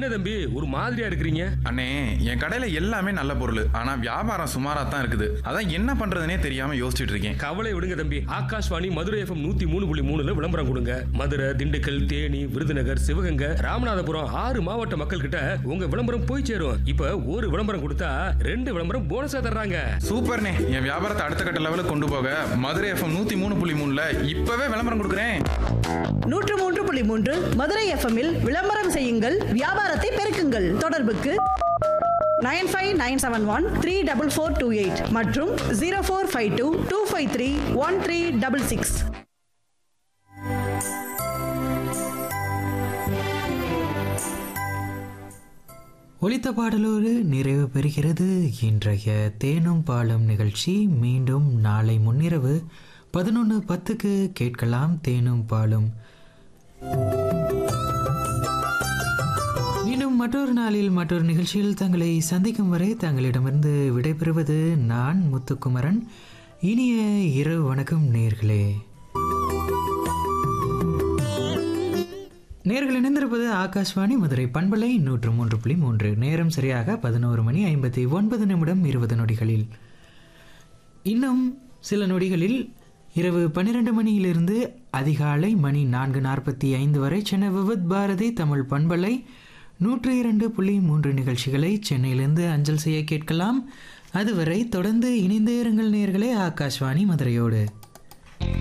தம்பி ஒரு மாதிரியா இருக்கிறீங்க அண்ணே என் கடையில எல்லாமே நல்ல பொருள் ஆனா வியாபாரம் சுமாரா தான் இருக்குது அதான் என்ன பண்றதுனே தெரியாம யோசிச்சுட்டு இருக்கேன் கவலை விடுங்க தம்பி ஆகாஷ்வாணி மதுரை எஃப்எம் நூத்தி மூணு புள்ளி மூணுல விளம்பரம் கொடுங்க மதுரை திண்டுக்கல் தேனி விருதுநகர் சிவகங்கை ராமநாதபுரம் ஆறு மாவட்ட மக்கள் கிட்ட உங்க விளம்பரம் போய் சேரும் இப்ப ஒரு விளம்பரம் கொடுத்தா ரெண்டு விளம்பரம் போனஸா தர்றாங்க சூப்பர்ண்ணே என் வியாபாரத்தை அடுத்த கட்ட லெவலுக்கு கொண்டு போக மதுரை எஃப்எம் நூத்தி மூணு புள்ளி மூணுல இப்பவே விளம்பரம் கொடுக்குறேன் நூற்று மூன்று புள்ளி மூன்று மதுரை எஃப்எம்மில் விளம்பரம் செய்யுங்கள் வியாபாரத்தை பெருக்குங்கள் தொடர்புக்கு nine five nine seven one three double four two eight மற்றும் zero four five two two five three one three double six ஒலித்த பாடலோடு நிறைவு பெறுகிறது இன்றைய தேனும் பாலும் நிகழ்ச்சி மீண்டும் நாளை முன்னிரவு பதினொன்று பத்துக்கு கேட்கலாம் தேனும் பாலும் மீண்டும் மற்றொரு நாளில் மற்றொரு நிகழ்ச்சியில் தங்களை சந்திக்கும் வரை தங்களிடமிருந்து விடைபெறுவது நான் முத்துக்குமரன் இனிய இரவு வணக்கம் நேர்களே நேர்கள் இணைந்திருப்பது ஆகாஷ்வாணி மதுரை பண்பலை நூற்று மூன்று புள்ளி மூன்று நேரம் சரியாக பதினோரு மணி ஐம்பத்தி ஒன்பது நிமிடம் இருபது நொடிகளில் இன்னும் சில நொடிகளில் இரவு பன்னிரண்டு மணியிலிருந்து அதிகாலை மணி நான்கு நாற்பத்தி ஐந்து வரை சென்னை விவித் பாரதி தமிழ் பண்பலை நூற்று இரண்டு புள்ளி மூன்று நிகழ்ச்சிகளை சென்னையிலிருந்து அஞ்சல் செய்ய கேட்கலாம் அதுவரை தொடர்ந்து இணைந்தே இருங்கள் நேர்களே ஆகாஷ்வாணி மதுரையோடு